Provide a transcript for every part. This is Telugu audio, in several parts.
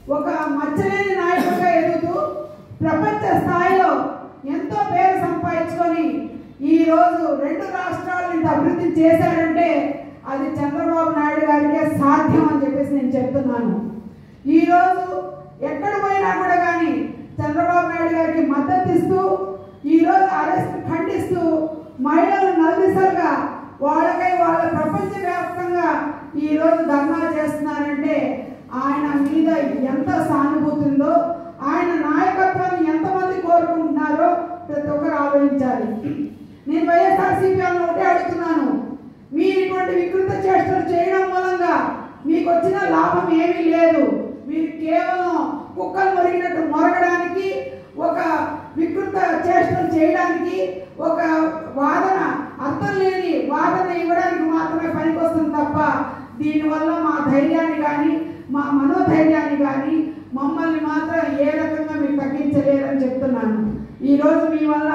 ఒక మచ్చలేని నాయకుడిగా ఎదుగుతూ ప్రపంచ స్థాయిలో ఎంతో పేరు సంపాదించుకొని ఈ రోజు రెండు రాష్ట్రాలను ఇంత అభివృద్ధి చేశారంటే అది చంద్రబాబు నాయుడు గారికే సాధ్యం అని చెప్పేసి నేను చెప్తున్నాను ఈ రోజు ఎక్కడ పోయినా కూడా కానీ చంద్రబాబు నాయుడు గారికి మద్దతు ఇస్తూ ఈ రోజు అరెస్ట్ ఖండిస్తూ మహిళలు నలుదిశలుగా వాళ్ళకై వాళ్ళ ప్రపంచ వ్యాప్తంగా ఈ రోజు ధర్నా చేస్తున్నారంటే ఆయన మీద ఎంత సానుభూతి ఉందో ఆయన నాయకత్వాన్ని ఎంతమంది కోరుకుంటున్నారో ప్రతి ఒక్కరు ఆలోచించాలి నేను వైఎస్ఆర్సీపీ వాళ్ళని ఒకటే అడుగుతున్నాను మీరు ఇటువంటి వికృత చేష్టలు చేయడం మూలంగా మీకు వచ్చిన లాభం ఏమీ లేదు మీరు కేవలం కుక్కలు మొరిగినట్టు మొరగడానికి ఒక వికృత చేష్టలు చేయడానికి ఒక వాదన అర్థం లేని వాదన ఇవ్వడానికి మాత్రమే పనికొస్తుంది తప్ప దీనివల్ల మా ధైర్యాన్ని కానీ మా మనోధైర్యాన్ని కానీ మమ్మల్ని మాత్రం ఏ రకంగా మీరు తగ్గించలేరని చెప్తున్నాను ఈరోజు మీ వల్ల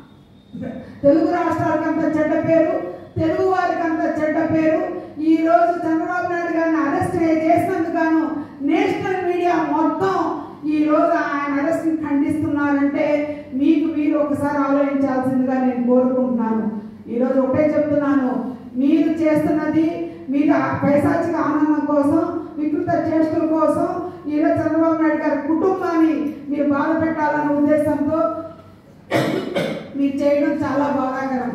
తెలుగు రాష్ట్రాలకంత చెడ్డ పేరు తెలుగు వారికి అంత చెడ్డ పేరు ఈ రోజు చంద్రబాబు నాయుడు గారిని అరెస్ట్ చేసినందుకు గాను నేషనల్ మీడియా మొత్తం ఈ రోజు ఆయన అరెస్ట్ ఖండిస్తున్నారంటే మీకు మీరు ఒకసారి ఆలోచించాల్సిందిగా నేను కోరుకుంటున్నాను ఈరోజు ఒకటే చెప్తున్నాను మీరు చేస్తున్నది మీరు ఆ పైశాచిక ఆనందం కోసం వికృత చేష్టల కోసం ఈరోజు చంద్రబాబు నాయుడు గారి కుటుంబాన్ని మీరు బాధ పెట్టాలన్న ఉద్దేశంతో మీరు చేయడం చాలా బాధాకరం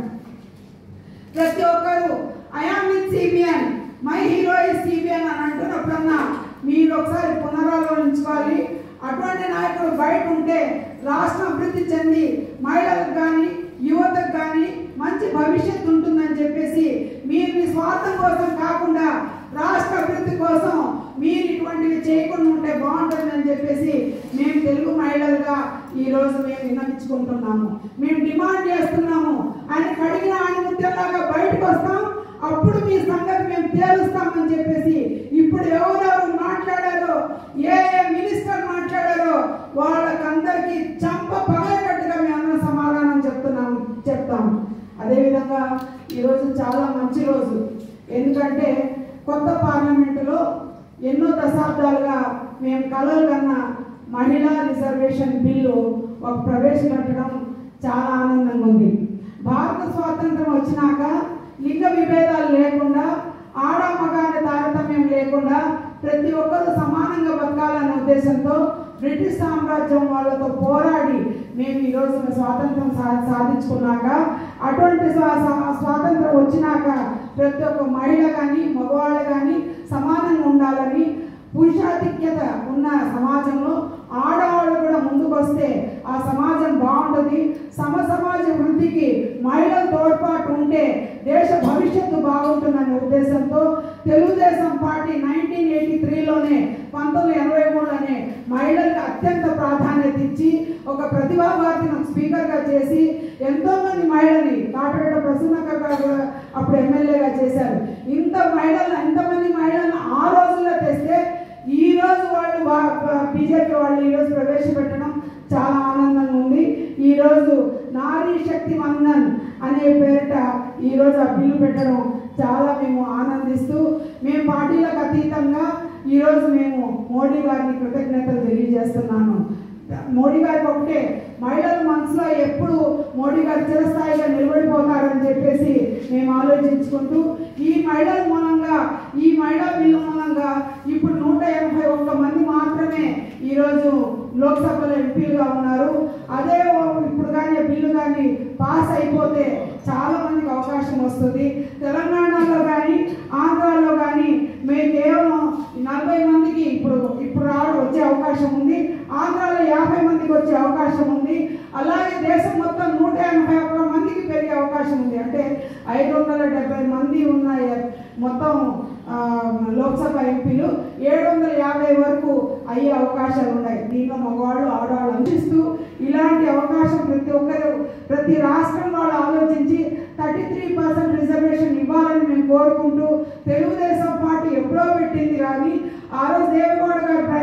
ప్రతి ఒక్కరు I am with CBN my hero is CBN అని అంటున్నప్పుడన్నా మీరు ఒకసారి పునరాలోచించుకోవాలి అటువంటి నాయకుడు బయట ఉంటే రాష్ట్రం అభివృద్ధి చెంది మహిళలకు కానీ యువతకు కానీ మంచి భవిష్యత్తు ఉంటుందని చెప్పేసి మీరు మీ స్వార్థం కోసం కాకుండా రాష్ట్ర అభివృద్ధి కోసం మీరు ఇటువంటివి చేయకుండా ఉంటే బాగుంటుందని చెప్పేసి మేము తెలుగు మహిళలుగా ఈ రోజు మేము విన్నవించుకుంటున్నాము మేము డిమాండ్ చేస్తున్నాము ఆయన కడిగిన ఆణిముత్యంలాగా బయటకు వస్తాం అప్పుడు మీ సంగతి మేము తేలుస్తామని చెప్పేసి ఇప్పుడు ఎవరెవరు మాట్లాడారో ఏ ఏ మినిస్టర్ మాట్లాడారో వాళ్ళకందరికీ చంప పగలగట్టుగా మేము అందరం సమాధానం చెప్తున్నాము చెప్తాము అదేవిధంగా ఈరోజు చాలా మంచి రోజు ఎందుకంటే కొత్త పార్లమెంటులో ఎన్నో దశాబ్దాలుగా మేము కలలు కన్నా మహిళా రిజర్వేషన్ బిల్లు ఒక ప్రవేశపెట్టడం చాలా ఆనందంగా ఉంది భారత స్వాతంత్రం వచ్చినాక లింగ విభేదాలు లేకుండా ఆడ మగ అనే తారతమ్యం లేకుండా ప్రతి ఒక్కరూ సమానంగా బతకాలనే ఉద్దేశంతో బ్రిటిష్ సామ్రాజ్యం వాళ్ళతో పోరాడి మేము ఈరోజు స్వాతంత్రం సా సాధించుకున్నాక అటువంటి స్వా- స్వా- స్వాతంత్రం వచ్చినాక ప్రతి ఒక్క మహిళ కానీ మగవాళ్ళు కానీ సమానంగా ఉండాలని పురుషాధిక్యత ఉన్న సమాజంలో ఆడవాళ్ళు కూడా ముందుకు వస్తే ఆ సమాజం బాగుంటుంది సమ సమాజ వృద్ధికి మహిళల తోడ్పాటు ఉంటే దేశ భవిష్యత్తు బాగుంటుందనే ఉద్దేశంతో తెలుగుదేశం పార్టీ నైన్టీన్ ఎయిటీ త్రీలోనే పంతొమ్మిది ఎనభై మూడులోనే మహిళలకు అత్యంత ప్రాధాన్యత ఇచ్చి ఒక ప్రతిభా భారతిని స్పీకర్గా చేసి ఎంతో మంది మహిళని కాటగడ్డ ప్రసన్నక్క గారు కూడా అప్పుడు ఎమ్మెల్యేగా చేశారు ఇంత మహిళలు ఎంతమంది మహిళలను ఆ రోజుల్లో తెస్తే ఈ రోజు వాళ్ళు బీజేపీ వాళ్ళు ఈ రోజు ప్రవేశపెట్టడం చాలా ఆనందంగా ఉంది ఈ రోజు నారీ శక్తి వందన్ అనే పేరిట ఈ రోజు ఆ బిల్లు పెట్టడం చాలా మేము ఆనందిస్తూ మేము పార్టీలకు అతీతంగా ఈ రోజు మేము మోడీ గారిని కృతజ్ఞతలు తెలియజేస్తున్నాను మోడీ గారికి ఒకటే మహిళల మనసులో ఎప్పుడు మోడీ గారు చిరస్థాయిగా నిలబడిపోతారని చెప్పేసి మేము ఆలోచించుకుంటూ ఈ మహిళల మూలంగా ఈ మహిళా బిల్లు మూలంగా ఇప్పుడు నూట ఎనభై ఒక్క మంది మాత్రమే ఈరోజు లోక్సభలో ఎంపీలుగా ఉన్నారు అదే ఓ- ఇప్పుడు కానీ బిల్లు కానీ పాస్ అయిపోతే చాలా మందికి అవకాశం వస్తుంది తెలంగాణలో కానీ ఆంధ్రాలో కానీ మేము కేవలం నలభై మందికి ఇప్పుడు ఇప్పుడు రావడం వచ్చే అవకాశం ఉంది ఆంధ్రాలో యాభై మందికి వచ్చే అవకాశం ఉంది అలాగే దేశం మొత్తం నూట ఎనభై ఒక్క మందికి పెరిగే అవకాశం ఉంది అంటే ఐదు వందల డెబ్బై మంది ఉన్న ఎ- మొత్తం ఆ, లోక్సభ ఎంపీలు ఏడు వందల యాభై వరకు అయ్యే అవకాశాలు ఉన్నాయి దీంట్లో మగవాళ్ళు ఆడవాళ్ళు అందిస్తూ ఇలాంటి అవకాశం ప్రతి ఒక్కరు ప్రతి రాష్ట్రం వాళ్ళు ఆలోచించి థర్టీ త్రీ పర్సెంట్ రిజర్వేషన్ ఇవ్వాలని మేము కోరుకుంటూ తెలుగుదేశం పార్టీ ఎప్పుడో పెట్టింది కానీ ఆ రోజు దేవగౌడ గారు ప్రైమ్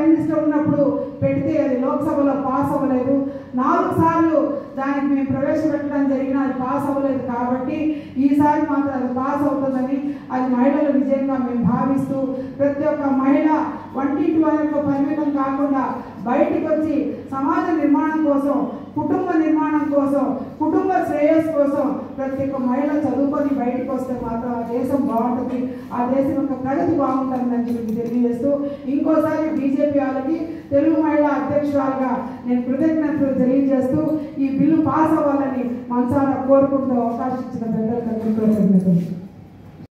మినిస్టర్ ఉన్నప్పుడు పెడితే అది లోక్సభలో పాస్ అవ్వలేదు నాలుగు సార్లు దానికి మేము ప్రవేశపెట్టడం జరిగిన అది పాస్ అవ్వలేదు కాబట్టి ఈసారి మాత్రం అది పాస్ అవుతుందని అది మహిళల విజయంగా మేము భావిస్తూ ప్రతి ఒక్క మహిళ వంటింటి వరకు పరిమితం కాకుండా బయటికి వచ్చి సమాజ నిర్మాణం కోసం కుటుంబ నిర్మాణం కోసం కుటుంబ శ్రేయస్ కోసం ప్రతి ఒక్క మహిళ చదువుకొని బయటకు వస్తే మాత్రం ఆ దేశం బాగుంటుంది ఆ దేశం యొక్క ప్రగతి బాగుంటుందని చెప్పి తెలియజేస్తూ ఇంకోసారి బీజేపీ వాళ్ళకి తెలుగు మహిళా అధ్యక్షురాలుగా నేను కృతజ్ఞతలు తెలియజేస్తూ ఈ బిల్లు పాస్ అవ్వాలని మనసారా కోరుకుంటూ అవకాశం ఇచ్చిన పెద్దలకు కృతజ్ఞతలు